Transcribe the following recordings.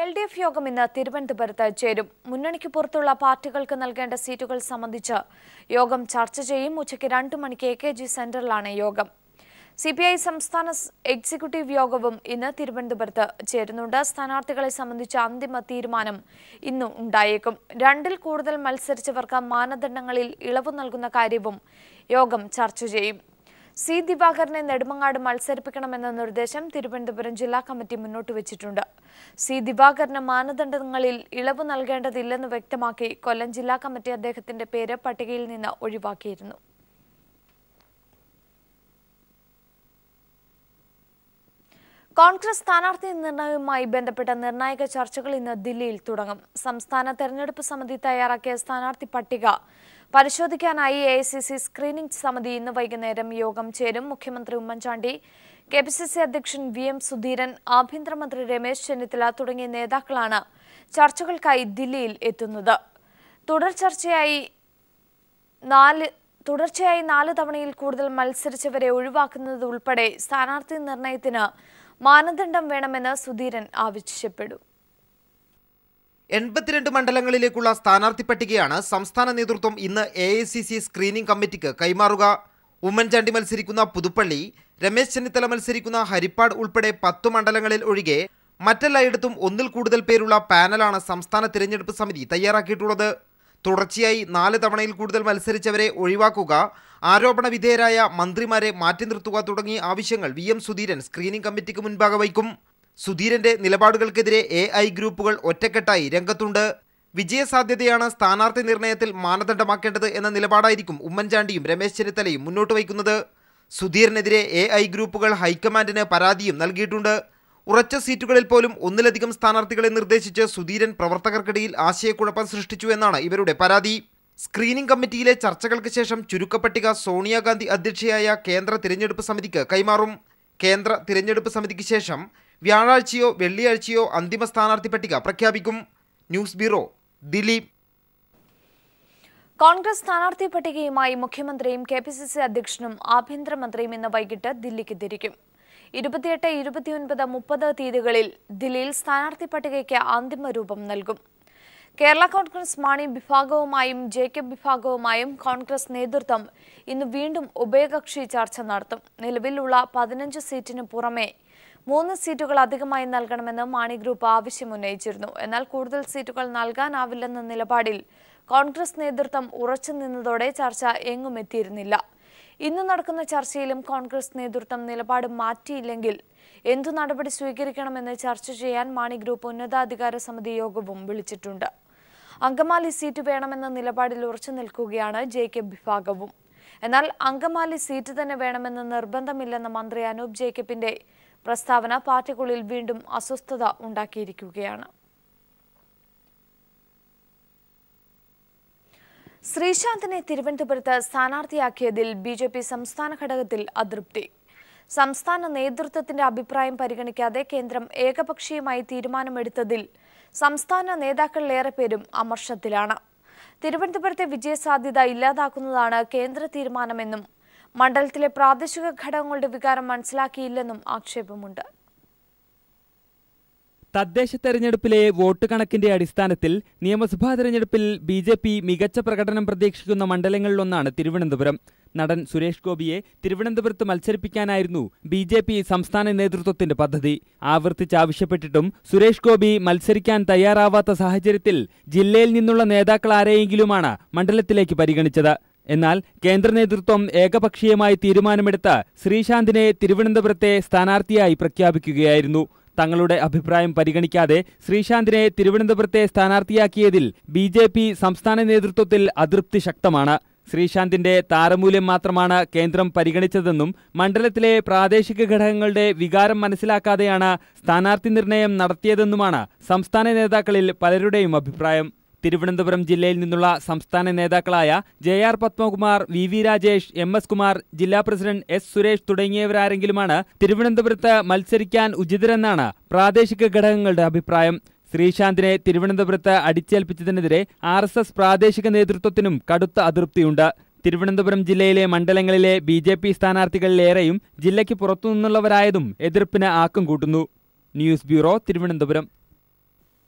L D F യോഗം ഇന്ന് തിരുവനന്തപുരത്ത് ചേരും മുന്നണിക്ക് പുറത്തുള്ള പാർട്ടികൾക്ക് നൽകേണ്ട സീറ്റുകൾ സംബന്ധിച്ച് യോഗം ചർച്ച ചെയ്യും ഉച്ചയ്ക്ക് രണ്ട് മണിക്ക് എ കെ ജി സെന്ററിലാണ് യോഗം സി പി ഐ സംസ്ഥാന സ് എക്സിക്യൂട്ടീവ് യോഗവും ഇന്ന് തിരുവനന്തപുരത്ത് ചേരുന്നുണ്ട് സ്ഥാനാർത്ഥികളെ സംബന്ധിച്ച അന്തിമ തീരുമാനം ഇന്ന് ഉണ്ടായേക്കും രണ്ടിൽ കൂടുതൽ മത്സരിച്ചവർക്ക് മാനദണ്ഡങ്ങളിൽ ഇളവ് നൽകുന്ന കാര്യവും യോഗം ചർച്ച ചെയ്യും സി ദിവാകരനെ നെടുമങ്ങാട് മത്സരിപ്പിക്കണമെന്ന നിർദ്ദേശം തിരുവനന്തപുരം ജില്ലാ കമ്മിറ്റി മുന്നോട്ട് വെച്ചിട്ടുണ്ട് സി ദിവാകരന് മാനദണ്ഡങ്ങളിൽ ഇളവ് നൽകേണ്ടതില്ലെന്ന് വ്യക്തമാക്കി കൊല്ലം ജില്ലാ കമ്മിറ്റി അദ്ദേഹത്തിന്റെ പേര് പട്ടികയിൽ നിന്ന് ഒഴിവാക്കിയിരുന്നു കോൺഗ്രസ് സ്ഥാനാർത്ഥി നിർണയവുമായി ബന്ധപ്പെട്ട നിർണായക ചർച്ചകൾ ഇന്ന് ദില്ലിയിൽ തുടങ്ങും സംസ്ഥാന തെരഞ്ഞെടുപ്പ് സമിതി തയ്യാറാക്കിയ സ്ഥാനാർത്ഥി പട്ടിക പരിശോധിക്കാനായി എ സ്ക്രീനിംഗ് സമിതി ഇന്ന് വൈകുന്നേരം യോഗം ചേരും മുഖ്യമന്ത്രി Oommen Chandy K P C C അധ്യക്ഷൻ വി എം സുധീരൻ ആഭ്യന്തരമന്ത്രി രമേശ് ചെന്നിത്തല തുടങ്ങിയ നേതാക്കളാണ് ചർച്ചകൾക്കായി ദില്ലിയിൽ എത്തുന്നത് തുടർ ചർച്ചയായി നാല് തുടർച്ചയായി നാല് തവണയിൽ കൂടുതൽ മത്സരിച്ചവരെ ഒഴിവാക്കുന്നത് ഉൾപ്പെടെ സ്ഥാനാർത്ഥി നിർണയത്തിന് മാനദണ്ഡം വേണമെന്ന് സുധീരൻ ആവശ്യപ്പെടും എൺപത്തിരണ്ട് മണ്ഡലങ്ങളിലേക്കുള്ള സ്ഥാനാർത്ഥി പട്ടികയാണ് സംസ്ഥാന നേതൃത്വം ഇന്ന് A I C C screening കമ്മിറ്റിക്ക് കൈമാറുക ഉമ്മൻചാണ്ടി മത്സരിക്കുന്ന പുതുപ്പള്ളി രമേശ് ചെന്നിത്തല മത്സരിക്കുന്ന ഹരിപ്പാട് ഉൾപ്പെടെ പത്തു മണ്ഡലങ്ങളിൽ ഒഴികെ മറ്റെല്ലായിടത്തും ഒന്നിൽ കൂടുതൽ പേരുള്ള പാനലാണ് സംസ്ഥാന തിരഞ്ഞെടുപ്പ് സമിതി തയ്യാറാക്കിയിട്ടുള്ളത് തുടർച്ചയായി നാല് തവണയിൽ കൂടുതൽ മത്സരിച്ചവരെ ഒഴിവാക്കുക ആരോപണ വിധേയരായ മന്ത്രിമാരെ മാറ്റി നിർത്തുക തുടങ്ങിയ ആവശ്യങ്ങൾ വി എം സുധീരൻ സ്ക്രീനിംഗ് കമ്മിറ്റിക്ക് മുൻപാകെ വയ്ക്കും സുധീരന്റെ നിലപാടുകൾക്കെതിരെ എ ഐ ഗ്രൂപ്പുകൾ ഒറ്റക്കെട്ടായി രംഗത്തുണ്ട് വിജയസാധ്യതയാണ് സ്ഥാനാർത്ഥി നിർണയത്തിൽ മാനദണ്ഡമാക്കേണ്ടത് എന്ന നിലപാടായിരിക്കും ഉമ്മൻചാണ്ടിയും രമേശ് ചെന്നിത്തലയും മുന്നോട്ട് വയ്ക്കുന്നത് സുധീറിനെതിരെ എ ഐ ഗ്രൂപ്പുകൾ ഹൈക്കമാൻഡിന് പരാതിയും നൽകിയിട്ടുണ്ട് ഉറച്ച സീറ്റുകളിൽ പോലും ഒന്നിലധികം സ്ഥാനാർത്ഥികളെ നിർദ്ദേശിച്ച് സുധീരൻ പ്രവർത്തകർക്കിടയിൽ ആശയക്കുഴപ്പം സൃഷ്ടിച്ചു എന്നാണ് ഇവരുടെ പരാതി സ്ക്രീനിംഗ് കമ്മിറ്റിയിലെ ചർച്ചകൾക്ക് ശേഷം ചുരുക്കപ്പട്ടിക സോണിയാഗാന്ധി അധ്യക്ഷയായ കേന്ദ്ര തിരഞ്ഞെടുപ്പ് സമിതിക്ക് കൈമാറും കേന്ദ്ര തിരഞ്ഞെടുപ്പ് സമിതിക്ക് ശേഷം വ്യാഴാഴ്ചയോ വെള്ളിയാഴ്ചയോ അന്തിമ സ്ഥാനാർത്ഥി പട്ടിക പ്രഖ്യാപിക്കും ന്യൂസ് ബ്യൂറോ ദിലീപ് കോൺഗ്രസ് സ്ഥാനാർത്ഥി പട്ടികയുമായി മുഖ്യമന്ത്രിയും കെ പി സി സി അധ്യക്ഷനും ആഭ്യന്തരമന്ത്രിയും ഇന്ന് വൈകിട്ട് ദില്ലിക്ക് തിരിക്കും ഇരുപത്തിയെട്ട് ഇരുപത്തിയൊൻപത് മുപ്പത് തീയതികളിൽ ദില്ലിയിൽ സ്ഥാനാർത്ഥി പട്ടികയ്ക്ക് അന്തിമ രൂപം നൽകും കേരള കോൺഗ്രസ് മാണി വിഭാഗവുമായും ജേക്കബ് വിഭാഗവുമായും കോൺഗ്രസ് നേതൃത്വം ഇന്ന് വീണ്ടും ഉഭയകക്ഷി ചർച്ച നടത്തും നിലവിലുള്ള പതിനഞ്ച് സീറ്റിന് പുറമെ മൂന്ന് സീറ്റുകൾ അധികമായി നൽകണമെന്ന് മാണി ഗ്രൂപ്പ് ആവശ്യമുന്നയിച്ചിരുന്നു എന്നാൽ കൂടുതൽ സീറ്റുകൾ നൽകാനാവില്ലെന്ന നിലപാടിൽ കോൺഗ്രസ് നേതൃത്വം ഉറച്ചു നിന്നതോടെ ചർച്ച എങ്ങും എത്തിയിരുന്നില്ല ഇന്ന് നടക്കുന്ന ചർച്ചയിലും കോൺഗ്രസ് നേതൃത്വം നിലപാട് മാറ്റിയില്ലെങ്കിൽ എന്തു നടപടി സ്വീകരിക്കണമെന്ന് ചർച്ച ചെയ്യാൻ മാണി ഗ്രൂപ്പ് ഉന്നതാധികാര സമിതി യോഗവും വിളിച്ചിട്ടുണ്ട് അങ്കമാലി സീറ്റ് വേണമെന്ന നിലപാടിൽ ഉറച്ചു നിൽക്കുകയാണ് ജെ കെ വിഭാഗവും എന്നാൽ അങ്കമാലി സീറ്റ് തന്നെ വേണമെന്ന് നിർബന്ധമില്ലെന്ന മന്ത്രി അനൂപ് ജേക്കബിന്റെ പ്രസ്താവന പാർട്ടിക്കുള്ളിൽ വീണ്ടും അസ്വസ്ഥത ഉണ്ടാക്കിയിരിക്കുകയാണ് ശ്രീശാന്തിനെ തിരുവനന്തപുരത്ത് സ്ഥാനാർത്ഥിയാക്കിയതിൽ ബി ജെ പി സംസ്ഥാന ഘടകത്തിൽ അതൃപ്തി സംസ്ഥാന നേതൃത്വത്തിന്റെ അഭിപ്രായം പരിഗണിക്കാതെ കേന്ദ്രം ഏകപക്ഷീയമായി തീരുമാനമെടുത്തതിൽ സംസ്ഥാന നേതാക്കളിലേറെ പേരും അമർഷത്തിലാണ് തിരുവനന്തപുരത്തെ വിജയസാധ്യത ഇല്ലാതാക്കുന്നതാണ് കേന്ദ്ര തീരുമാനമെന്നും മണ്ഡലത്തിലെ പ്രാദേശിക ഘടകങ്ങളുടെ വികാരം മനസ്സിലാക്കിയില്ലെന്നും ആക്ഷേപമുണ്ട് തദ്ദേശ തെരഞ്ഞെടുപ്പിലെ വോട്ട് കണക്കിന്റെ അടിസ്ഥാനത്തിൽ നിയമസഭാ തെരഞ്ഞെടുപ്പിൽ ബി ജെ പി മികച്ച പ്രകടനം പ്രതീക്ഷിക്കുന്ന മണ്ഡലങ്ങളിലൊന്നാണ് തിരുവനന്തപുരം നടൻ സുരേഷ് ഗോപിയെ തിരുവനന്തപുരത്ത് മത്സരിപ്പിക്കാനായിരുന്നു ബി ജെ പി സംസ്ഥാന നേതൃത്വത്തിന്റെ പദ്ധതി ആവർത്തിച്ചാവശ്യപ്പെട്ടിട്ടും സുരേഷ് ഗോപി മത്സരിക്കാൻ തയ്യാറാവാത്ത സാഹചര്യത്തിൽ ജില്ലയിൽ നിന്നുള്ള നേതാക്കൾ ആരെയെങ്കിലുമാണ് മണ്ഡലത്തിലേക്ക് പരിഗണിച്ചത് എന്നാൽ കേന്ദ്ര നേതൃത്വം ഏകപക്ഷീയമായി തീരുമാനമെടുത്ത് ശ്രീശാന്തിനെ തിരുവനന്തപുരത്തെ സ്ഥാനാർത്ഥിയായി പ്രഖ്യാപിക്കുകയായിരുന്നു തങ്ങളുടെ അഭിപ്രായം പരിഗണിക്കാതെ ശ്രീശാന്തിനെ തിരുവനന്തപുരത്തെ സ്ഥാനാർത്ഥിയാക്കിയതിൽ ബി ജെ പി സംസ്ഥാന നേതൃത്വത്തിൽ അതൃപ്തി ശക്തമാണ് ശ്രീശാന്തിന്റെ താരമൂല്യം മാത്രമാണ് കേന്ദ്രം പരിഗണിച്ചതെന്നും മണ്ഡലത്തിലെ പ്രാദേശിക ഘടകങ്ങളുടെ വികാരം മനസ്സിലാക്കാതെയാണ് സ്ഥാനാർത്ഥി നിർണയം നടത്തിയതെന്നുമാണ് സംസ്ഥാന നേതാക്കളിൽ പലരുടെയും അഭിപ്രായം തിരുവനന്തപുരം ജില്ലയിൽ നിന്നുള്ള സംസ്ഥാന നേതാക്കളായ J R Padmakumar V V Rajesh M S Kumar ജില്ലാ പ്രസിഡന്റ് എസ് സുരേഷ് തുടങ്ങിയവരാരെങ്കിലുമാണ് തിരുവനന്തപുരത്ത് മത്സരിക്കാൻ ഉചിതരെന്നാണ് പ്രാദേശിക ഘടകങ്ങളുടെ അഭിപ്രായം ശ്രീശാന്തിനെ തിരുവനന്തപുരത്ത് അടിച്ചേൽപ്പിച്ചതിനെതിരെ ആർ എസ് എസ് പ്രാദേശിക നേതൃത്വത്തിനും കടുത്ത അതൃപ്തിയുണ്ട് തിരുവനന്തപുരം ജില്ലയിലെ മണ്ഡലങ്ങളിലെ ബി ജെ പി സ്ഥാനാർത്ഥികളിലേറെയും ജില്ലയ്ക്ക് പുറത്തുനിന്നുള്ളവരായതും എതിർപ്പിന് ആക്കം കൂട്ടുന്നു ന്യൂസ് ബ്യൂറോ തിരുവനന്തപുരം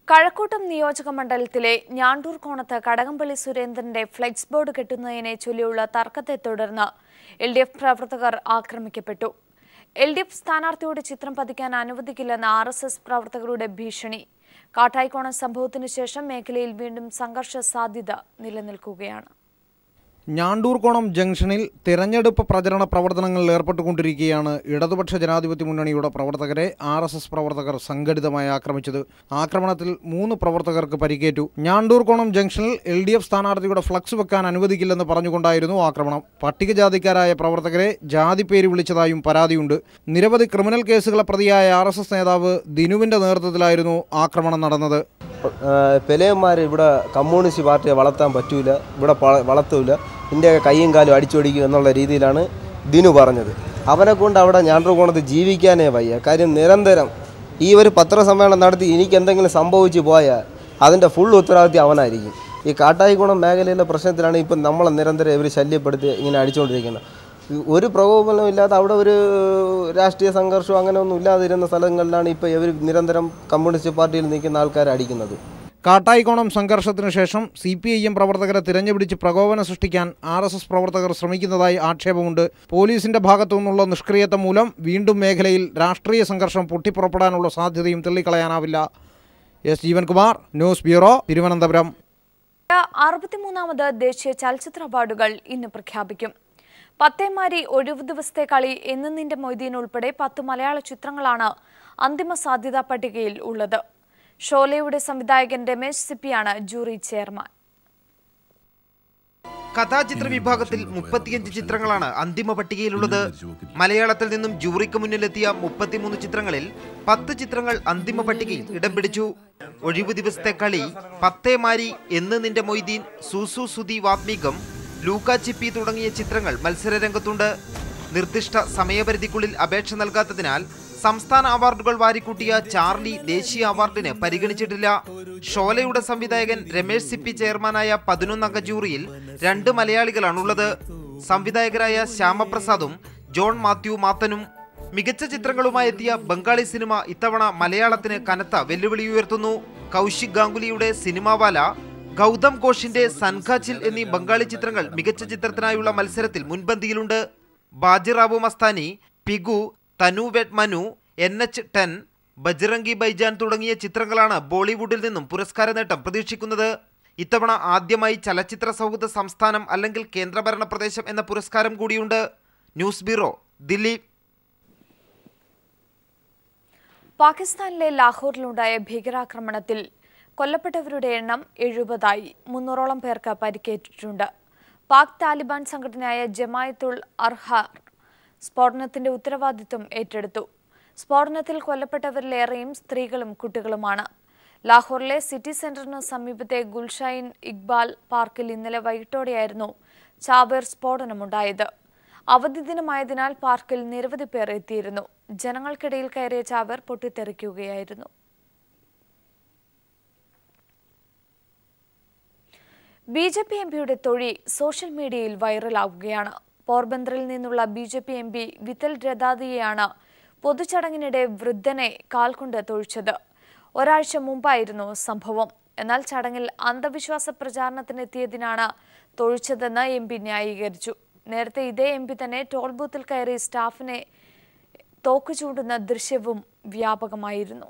കഴക്കൂട്ടം നിയോജക മണ്ഡലത്തിലെ ഞാണ്ടൂർ കോണത്ത് കടകംപള്ളി സുരേന്ദ്രന്റെ ഫ്ലെക്സ് ബോർഡ് കെട്ടുന്നതിനെ ചൊല്ലിയുള്ള തർക്കത്തെ തുടർന്ന് എൽ ഡി എഫ് പ്രവർത്തകർ ആക്രമിക്കപ്പെട്ടു എൽ ഡി എഫ് സ്ഥാനാർത്ഥിയുടെ ചിത്രം പതിക്കാൻ അനുവദിക്കില്ലെന്ന ആർ എസ് എസ് പ്രവർത്തകരുടെ ഭീഷണി കാട്ടായിക്കോണം സംഭവത്തിനു ശേഷം മേഖലയിൽ വീണ്ടും സംഘർഷ സാധ്യത നിലനിൽക്കുകയാണ് ഞാണ്ടൂർകോണം ജംഗ്ഷനിൽ തിരഞ്ഞെടുപ്പ് പ്രചരണ പ്രവർത്തനങ്ങളിൽ ഏർപ്പെട്ടുകൊണ്ടിരിക്കുകയാണ് ഇടതുപക്ഷ ജനാധിപത്യ മുന്നണിയുടെ പ്രവർത്തകരെ ആർ എസ് എസ് പ്രവർത്തകർ സംഘടിതമായി ആക്രമിച്ചത് ആക്രമണത്തിൽ മൂന്ന് പ്രവർത്തകർക്ക് പരിക്കേറ്റു ഞാണ്ടൂർകോണം ജംഗ്ഷനിൽ എൽ ഡി എഫ് സ്ഥാനാർത്ഥിയുടെ ഫ്ലക്സ് വെക്കാൻ അനുവദിക്കില്ലെന്ന് പറഞ്ഞുകൊണ്ടായിരുന്നു ആക്രമണം പട്ടികജാതിക്കാരായ പ്രവർത്തകരെ ജാതി പേര് വിളിച്ചതായും പരാതിയുണ്ട് നിരവധി ക്രിമിനൽ കേസുകളെ പ്രതിയായ ആർ എസ് എസ് നേതാവ് ദിനുവിന്റെ നേതൃത്വത്തിലായിരുന്നു ആക്രമണം നടന്നത് പെലയന്മാർ ഇവിടെ കമ്മ്യൂണിസ്റ്റ് പാർട്ടിയെ വളർത്താൻ പറ്റൂല ഇവിടെ പ- വളർത്തൂല ഇന്ത്യ കൈയും കാലും അടിച്ചൊടിക്കും എന്നുള്ള രീതിയിലാണ് ദിനു പറഞ്ഞത് അവനെ കൊണ്ട് അവിടെ ഞാണ്ടൂർകോണത്ത് ജീവിക്കാനേ വയ്യ കാര്യം നിരന്തരം ഈ ഒരു പത്രസമ്മേളനം നടത്തി എനിക്ക് എന്തെങ്കിലും സംഭവിച്ചു പോയാൽ അതിൻ്റെ ഫുൾ ഉത്തരവാദിത്വം അവനായിരിക്കും ഈ കാട്ടായിക്കുളം മേഖലയിലെ പ്രശ്നത്തിലാണ് ഇപ്പം നമ്മളെ നിരന്തരം ഇവർ ശല്യപ്പെടുത്തി ഇങ്ങനെ അടിച്ചുകൊണ്ടിരിക്കുന്നത് ഒരു പ്രകോപനവും ഇല്ലാതെ അവിടെ ഒരു രാഷ്ട്രീയ സംഘർഷവും അങ്ങനെ ഒന്നും ഇല്ലാതിരുന്ന സ്ഥലങ്ങളിലാണ് ഇപ്പോൾ ഇവർ നിരന്തരം കമ്മ്യൂണിസ്റ്റ് പാർട്ടിയിൽ നിൽക്കുന്ന ആൾക്കാരെ അടിക്കുന്നത് കാട്ടായിക്കോണം സംഘർഷത്തിനു ശേഷം സി പി ഐ എം പ്രവർത്തകരെ തിരഞ്ഞുപിടിച്ച് പ്രകോപനം സൃഷ്ടിക്കാൻ ആർ എസ് എസ് പ്രവർത്തകർ ശ്രമിക്കുന്നതായി ആക്ഷേപമുണ്ട് പോലീസിന്റെ ഭാഗത്തു നിന്നുള്ള നിഷ്ക്രിയത്വം മൂലം വീണ്ടും മേഖലയിൽ രാഷ്ട്രീയ സംഘർഷം പൊട്ടിപ്പുറപ്പെടാനുള്ള സാധ്യതയും തള്ളിക്കളയാനാവില്ല S Jeevankumar news bureau Thiruvananthapuram അറുപത്തിമൂന്നാമത് ദേശീയ ചലച്ചിത്ര അവാർഡുകൾ ഇന്ന് പ്രഖ്യാപിക്കും പത്തേമാരി ഒഴിവു ദിവസത്തെ കളി എന്ന് നിന്റെ മൊയ്തീൻ ഉൾപ്പെടെ പത്ത് മലയാള ചിത്രങ്ങളാണ് അന്തിമ സാധ്യതാ പട്ടികയിൽ ഉള്ളത് ഷോലയുടെ സംവിധായകൻ രമേശ് സിപ്പിയാണ് ജൂറി ചെയർമാൻ കഥാചിത്ര വിഭാഗത്തിൽ മുപ്പത്തിയഞ്ച് ചിത്രങ്ങളാണ് അന്തിമ പട്ടികയിലുള്ളത് മലയാളത്തിൽ നിന്നും ജൂറിക്ക് മുന്നിലെത്തിയ മുപ്പത്തിമൂന്ന് ചിത്രങ്ങളിൽ പത്ത് ചിത്രങ്ങൾ അന്തിമ പട്ടികയിൽ ഇടം പിടിച്ചു ഒഴിവു ദിവസത്തെ കളി പത്തേ മാരി എന്ന് നിന്റെ മൊയ്തീൻ സൂസു സുതി വാത്മീകം ലൂക്ക ചിപ്പി തുടങ്ങിയ ചിത്രങ്ങൾ മത്സരരംഗത്തുണ്ട് നിർദ്ദിഷ്ട സമയപരിധിക്കുള്ളിൽ അപേക്ഷ നൽകാത്തതിനാൽ സംസ്ഥാന അവാർഡുകൾ വാരിക്കൂട്ടിയ ചാർലി ദേശീയ അവാർഡിന് പരിഗണിച്ചിട്ടില്ല ഷോലയുടെ സംവിധായകൻ രമേശ് സിപ്പി ചെയർമാനായ പതിനൊന്നംഗ ജൂറിയിൽ രണ്ട് മലയാളികളാണുള്ളത് സംവിധായകരായ ശ്യാമപ്രസാദും ജോൺ മാത്യു മാത്തനും മികച്ച ചിത്രങ്ങളുമായി എത്തിയ ബംഗാളി സിനിമ ഇത്തവണ മലയാളത്തിന് കനത്ത വെല്ലുവിളി ഉയർത്തുന്നു കൗശിക് ഗാംഗുലിയുടെ സിനിമാവാല ഗൗതം ഘോഷിന്റെ സൻഖാച്ചിൽ എന്നീ ബംഗാളി ചിത്രങ്ങൾ മികച്ച ചിത്രത്തിനായുള്ള മത്സരത്തിൽ മുൻപന്തിയിലുണ്ട് Bajirao Mastani Piku Tanu weds Manu N H ten Bajrangi Bhaijaan തുടങ്ങിയ ചിത്രങ്ങളാണ് ബോളിവുഡിൽ നിന്നും പുരസ്കാര നേട്ടം പ്രതീക്ഷിക്കുന്നത് ഇത്തവണ ആദ്യമായി ചലച്ചിത്ര സൗഹൃദ സംസ്ഥാനം അല്ലെങ്കിൽ കേന്ദ്രഭരണ പ്രദേശം എന്ന പുരസ്കാരം കൂടിയുണ്ട് ന്യൂസ് ബ്യൂറോ ദില്ലി പാകിസ്ഥാനിലെ ലാഹോറിലുണ്ടായ ഭീകരാക്രമണത്തിൽ കൊല്ലപ്പെട്ടവരുടെ എണ്ണം എഴുപതായി മുന്നൂറോളം പേർക്ക് പരിക്കേറ്റിട്ടുണ്ട് പാക് താലിബാൻ സംഘടനയായ ജമായത്തുൾ അർഹാർ സ്ഫോടനത്തിന്റെ ഉത്തരവാദിത്വം ഏറ്റെടുത്തു സ്ഫോടനത്തിൽ കൊല്ലപ്പെട്ടവരിലേറെയും സ്ത്രീകളും കുട്ടികളുമാണ് ലാഹോറിലെ സിറ്റി സെന്ററിന് സമീപത്തെ ഗുൽഷൈൻ ഇക്ബാൽ പാർക്കിൽ ഇന്നലെ വൈകിട്ടോടെയായിരുന്നു ചാവേർ സ്ഫോടനമുണ്ടായത് അവധി ദിനമായതിനാൽ പാർക്കിൽ നിരവധി പേർ എത്തിയിരുന്നു ജനങ്ങൾക്കിടയിൽ കയറിയ ചാവേർ പൊട്ടിത്തെറിക്കുകയായിരുന്നു ബി ജെ പി എം പിയുടെ തൊഴി സോഷ്യൽ മീഡിയയിൽ വൈറലാവുകയാണ് പോർബന്തറിൽ നിന്നുള്ള B J P M P Vitthal രഥാദിയെയാണ് പൊതുചടങ്ങിനിടെ വൃദ്ധനെ കാൽകൊണ്ട് തൊഴിച്ചത് ഒരാഴ്ച മുമ്പായിരുന്നു സംഭവം എന്നാൽ ചടങ്ങിൽ അന്ധവിശ്വാസ പ്രചാരണത്തിനെത്തിയതിനാണ് തൊഴിച്ചതെന്ന് എം പി ന്യായീകരിച്ചു നേരത്തെ ഇതേ എം പി തന്നെ ടോൾ ബൂത്തിൽ കയറി സ്റ്റാഫിനെ തോക്ക് ചൂണ്ടുന്ന ദൃശ്യവും വ്യാപകമായിരുന്നു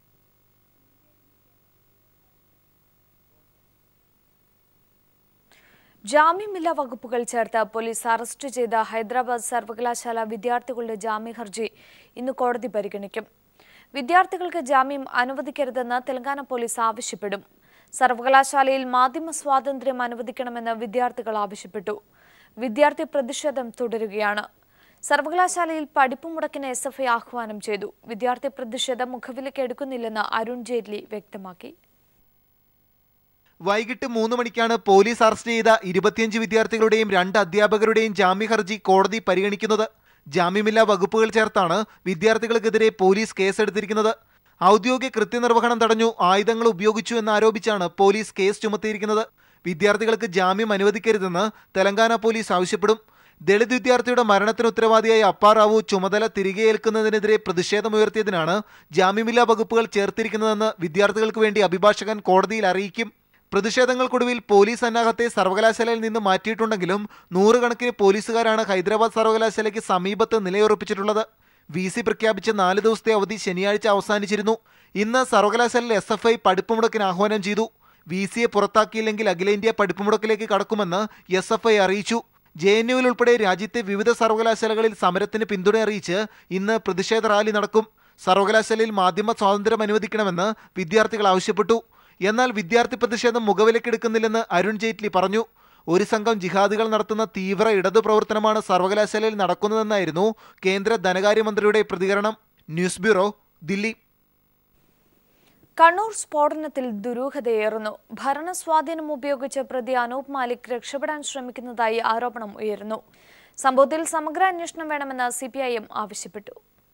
ജാമ്യമില്ലാ വകുപ്പുകൾ ചേർത്ത് പോലീസ് അറസ്റ്റ് ചെയ്ത ഹൈദരാബാദ് സർവകലാശാല വിദ്യാർത്ഥികളുടെ ജാമ്യ ഹർജി ഇന്ന് കോടതി പരിഗണിക്കും വിദ്യാർത്ഥികൾക്ക് ജാമ്യം അനുവദിക്കരുതെന്ന് തെലങ്കാന പോലീസ് ആവശ്യപ്പെടും സർവകലാശാലയിൽ മാധ്യമ സ്വാതന്ത്ര്യം അനുവദിക്കണമെന്ന് വിദ്യാർത്ഥികൾ ആവശ്യപ്പെട്ടു വിദ്യാർത്ഥി പ്രതിഷേധം തുടരുകയാണ് സർവകലാശാലയിൽ പഠിപ്പ് മുടക്കിന് എസ് എഫ് ഐ ആഹ്വാനം ചെയ്തു വിദ്യാർത്ഥി പ്രതിഷേധം മുഖവിലേക്ക് എടുക്കുന്നില്ലെന്ന് അരുൺ ജെയ്റ്റ്ലി വ്യക്തമാക്കി വൈകിട്ട് മൂന്ന് മണിക്കാണ് പോലീസ് അറസ്റ്റ് ചെയ്ത ഇരുപത്തിയഞ്ച് വിദ്യാർത്ഥികളുടെയും രണ്ട് അധ്യാപകരുടെയും ജാമ്യ ഹർജി കോടതി പരിഗണിക്കുന്നത് ജാമ്യമില്ലാ വകുപ്പുകൾ ചേർത്താണ് വിദ്യാർത്ഥികൾക്കെതിരെ പോലീസ് കേസെടുത്തിരിക്കുന്നത് ഔദ്യോഗിക കൃത്യനിർവഹണം തടഞ്ഞു ആയുധങ്ങൾ ഉപയോഗിച്ചു എന്നാരോപിച്ചാണ് പോലീസ് കേസ് ചുമത്തിയിരിക്കുന്നത് വിദ്യാർത്ഥികൾക്ക് ജാമ്യം അനുവദിക്കരുതെന്ന് തെലങ്കാന പോലീസ് ആവശ്യപ്പെടും ദളിത് വിദ്യാർത്ഥിയുടെ മരണത്തിന് ഉത്തരവാദിയായ അപ്പാറാവു ചുമതല തിരികെ ഏൽക്കുന്നതിനെതിരെ പ്രതിഷേധമുയർത്തിയതിനാണ് ജാമ്യമില്ലാ വകുപ്പുകൾ ചേർത്തിരിക്കുന്നതെന്ന് വിദ്യാർത്ഥികൾക്ക് വേണ്ടി അഭിഭാഷകൻ കോടതിയിൽ അറിയിക്കും പ്രതിഷേധങ്ങൾക്കൊടുവിൽ പോലീസ് സന്നാഹത്തെ സർവകലാശാലയിൽ നിന്ന് മാറ്റിയിട്ടുണ്ടെങ്കിലും നൂറുകണക്കിന് പോലീസുകാരാണ് ഹൈദരാബാദ് സർവകലാശാലയ്ക്ക് സമീപത്ത് നിലയുറപ്പിച്ചിട്ടുള്ളത് വി സി പ്രഖ്യാപിച്ച നാല് ദിവസത്തെ അവധി ശനിയാഴ്ച അവസാനിച്ചിരുന്നു ഇന്ന് സർവകലാശാലയിൽ എസ് എഫ് ഐ പഠിപ്പുമുടക്കിന് ആഹ്വാനം ചെയ്തു വി സിയെ പുറത്താക്കിയില്ലെങ്കിൽ അഖിലേന്ത്യാ പഠിപ്പുമുടക്കിലേക്ക് കടക്കുമെന്ന് എസ് എഫ് ഐ അറിയിച്ചു ജെ എൻ യുവിൽ ഉൾപ്പെടെ രാജ്യത്തെ വിവിധ സർവകലാശാലകളിൽ സമരത്തിന് പിന്തുണ അറിയിച്ച് ഇന്ന് പ്രതിഷേധ റാലി നടക്കും സർവകലാശാലയിൽ മാധ്യമ സ്വാതന്ത്ര്യം അനുവദിക്കണമെന്ന് വിദ്യാർത്ഥികൾ ആവശ്യപ്പെട്ടു എന്നാൽ വിദ്യാർത്ഥി പ്രതിഷേധം മുഖവിലക്കെടുക്കുന്നില്ലെന്ന് അരുൺ ജെയ്റ്റ്ലി പറഞ്ഞു ഒരു സംഘം ജിഹാദികൾ നടത്തുന്ന തീവ്ര ഇടതു പ്രവർത്തനമാണ് സർവകലാശാലയിൽ നടക്കുന്നതെന്നായിരുന്നു കേന്ദ്ര ധനകാര്യമന്ത്രിയുടെ പ്രതികരണം ന്യൂസ് ബ്യൂറോ ദില്ലി കണ്ണൂർ സ്ഫോടനത്തിൽ ദുരൂഹതയേറുന്നു ഭരണസ്വാധീനം ഉപയോഗിച്ച് പ്രതി അനൂപ് മാലിക് രക്ഷപ്പെടാൻ ശ്രമിക്കുന്നതായി ആരോപണം ഉയരുന്നു സംഭവത്തിൽ സമഗ്ര അന്വേഷണം വേണമെന്ന് സി ആവശ്യപ്പെട്ടു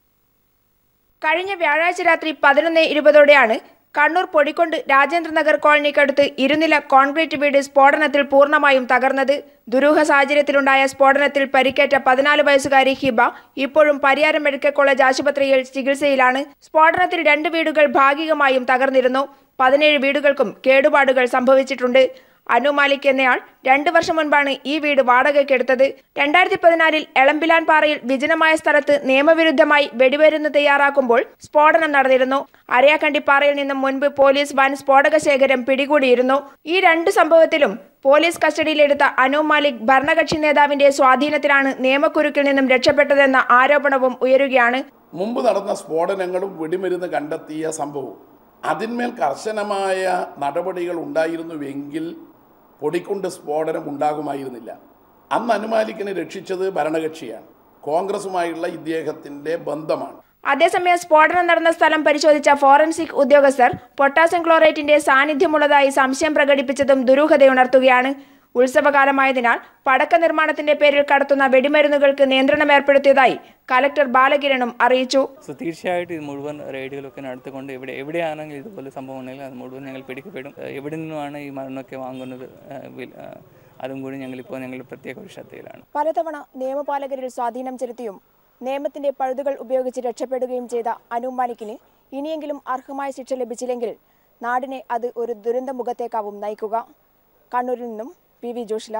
കഴിഞ്ഞ വ്യാഴാഴ്ച രാത്രി പതിനൊന്ന് ഇരുപതോടെയാണ് കണ്ണൂർ പൊടിക്കൊണ്ട് രാജേന്ദ്രനഗർ കോളനിക്കടുത്ത് ഇരുനില കോൺക്രീറ്റ് വീട് സ്ഫോടനത്തിൽ പൂർണ്ണമായും തകർന്നത് ദുരൂഹ സാഹചര്യത്തിലുണ്ടായ സ്ഫോടനത്തിൽ പരിക്കേറ്റ പതിനാല് വയസ്സുകാരി ഹിബ ഇപ്പോഴും പരിയാരം മെഡിക്കൽ കോളേജ് ആശുപത്രിയിൽ ചികിത്സയിലാണ് സ്ഫോടനത്തിൽ രണ്ട് വീടുകൾ ഭാഗികമായും തകർന്നിരുന്നു പതിനേഴ് വീടുകൾക്കും കേടുപാടുകൾ സംഭവിച്ചിട്ടുണ്ട് അനു മാലിക് എന്നയാൾ രണ്ടു വർഷം മുൻപാണ് ഈ വീട് വാടകയ്ക്കെടുത്തത് രണ്ടായിരത്തി പതിനാലിൽ എളമ്പിലാൻ പാറയിൽ വിജനമായ സ്ഥലത്ത് നിയമവിരുദ്ധമായി വെടിമരുന്ന് തയ്യാറാക്കുമ്പോൾ സ്ഫോടനം നടന്നിരുന്നു അരയാക്കണ്ടിപ്പാറയിൽ നിന്നും മുൻപ് പോലീസ് വൻ സ്ഫോടക ശേഖരം പിടികൂടിയിരുന്നു ഈ രണ്ട് സംഭവത്തിലും പോലീസ് കസ്റ്റഡിയിലെടുത്ത അനു മാലിക് ഭരണകക്ഷി നേതാവിന്റെ സ്വാധീനത്തിലാണ് നിയമക്കുരുക്കിൽ നിന്നും രക്ഷപ്പെട്ടതെന്ന ആരോപണവും ഉയരുകയാണ് മുമ്പ് നടന്ന സ്ഫോടനങ്ങളും വെടിമരുന്ന് കണ്ടെത്തിയ സംഭവവും അതിന്മേൽ കർശനമായ നടപടികൾ ഉണ്ടായിരുന്നുവെങ്കിൽ പൊടിക്കൊണ്ട് സ്ഫോടനം ഉണ്ടാകുമായിരുന്നില്ല അന്ന് അനുമാലിക്കിനെ രക്ഷിച്ചത് ഭരണകക്ഷിയാണ് കോൺഗ്രസുമായുള്ള ഇദ്ദേഹത്തിൻ്റെ ബന്ധമാണ് അതേസമയം സ്ഫോടനം നടന്ന സ്ഥലം പരിശോധിച്ച ഫോറൻസിക് ഉദ്യോഗസ്ഥർ പൊട്ടാസ്യം ക്ലോറേറ്റിന്റെ സാന്നിധ്യമുള്ളതായി സംശയം പ്രകടിപ്പിച്ചതും ദുരൂഹതയുണർത്തുകയാണ് ഉത്സവകാലമായതിനാൽ പടക്ക നിർമ്മാണത്തിന്റെ പേരിൽ കടത്തുന്ന വെടിമരുന്നുകൾക്ക് നിയന്ത്രണം ഏർപ്പെടുത്തിയതായി കലക്ടർ ബാലകിരണും അറിയിച്ചു സോ തീർച്ചയായിട്ടും ഇത് മുഴുവൻ റെയ്ഡുകളൊക്കെ നടത്തിക്കൊണ്ട് ഇവിടെ എവിടെയാണെങ്കിൽ ഇതുപോലെ സംഭവം ഉണ്ടെങ്കിൽ അത് മുഴുവൻ ഞങ്ങൾ പിടിക്കപ്പെടും ഏഹ് എവിടെ നിന്നുമാണ് ഈ മരുന്നൊക്കെ വാങ്ങുന്നത് ഏഹ് വിൽ- ഏഹ് അതും കൂടി ഞങ്ങളിപ്പോൾ ഞങ്ങൾ പ്രത്യേക ഒരു ശ്രദ്ധയിലാണ് പലതവണ നിയമപാലകരിൽ സ്വാധീനം ചെലുത്തിയും നിയമത്തിന്റെ പഴുതുകൾ ഉപയോഗിച്ച് രക്ഷപ്പെടുകയും ചെയ്ത അനു മാലിക്കിന് ഇനിയെങ്കിലും അർഹമായ ശിക്ഷ ലഭിച്ചില്ലെങ്കിൽ നാടിനെ അത് ഒരു ദുരന്ത മുഖത്തേക്കാവും നയിക്കുക കണ്ണൂരിൽ നിന്നും P V Joshila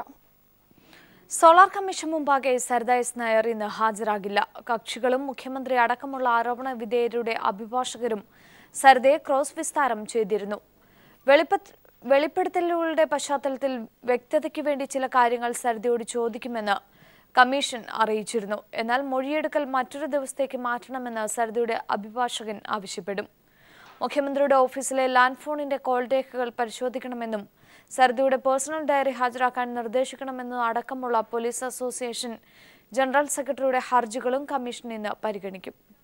solar commission മുമ്പാകെ സരിത എസ് നായർ ഇന്ന് ഹാജരാകില്ല കക്ഷികളും മുഖ്യമന്ത്രി അടക്കമുള്ള ആരോപണ വിധേയരുടെ അഭിഭാഷകരും സരിതയെ ക്രോസ് വിസ്താരം ചെയ്തിരുന്നു വെളിപ്പ- വെളിപ്പെടുത്തലുകളുടെ പശ്ചാത്തലത്തിൽ വ്യക്തതയ്ക്ക് വേണ്ടി ചില കാര്യങ്ങൾ സരിതയോട് ചോദിക്കുമെന്ന് കമ്മീഷൻ അറിയിച്ചിരുന്നു എന്നാൽ മൊഴിയെടുക്കൽ മറ്റൊരു ദിവസത്തേക്ക് മാറ്റണമെന്ന് സരിതയുടെ അഭിഭാഷകൻ ആവശ്യപ്പെടും മുഖ്യമന്ത്രിയുടെ ഓഫീസിലെ ലാൻഡ് ഫോണിന്റെ കോൾ രേഖകൾ പരിശോധിക്കണമെന്നും സരിതയുടെ പേഴ്സണൽ ഡയറി ഹാജരാക്കാൻ നിർദ്ദേശിക്കണമെന്നും അടക്കമുള്ള പോലീസ് അസോസിയേഷൻ ജനറൽ സെക്രട്ടറിയുടെ ഹർജികളും കമ്മീഷൻ ഇന്ന് പരിഗണിക്കും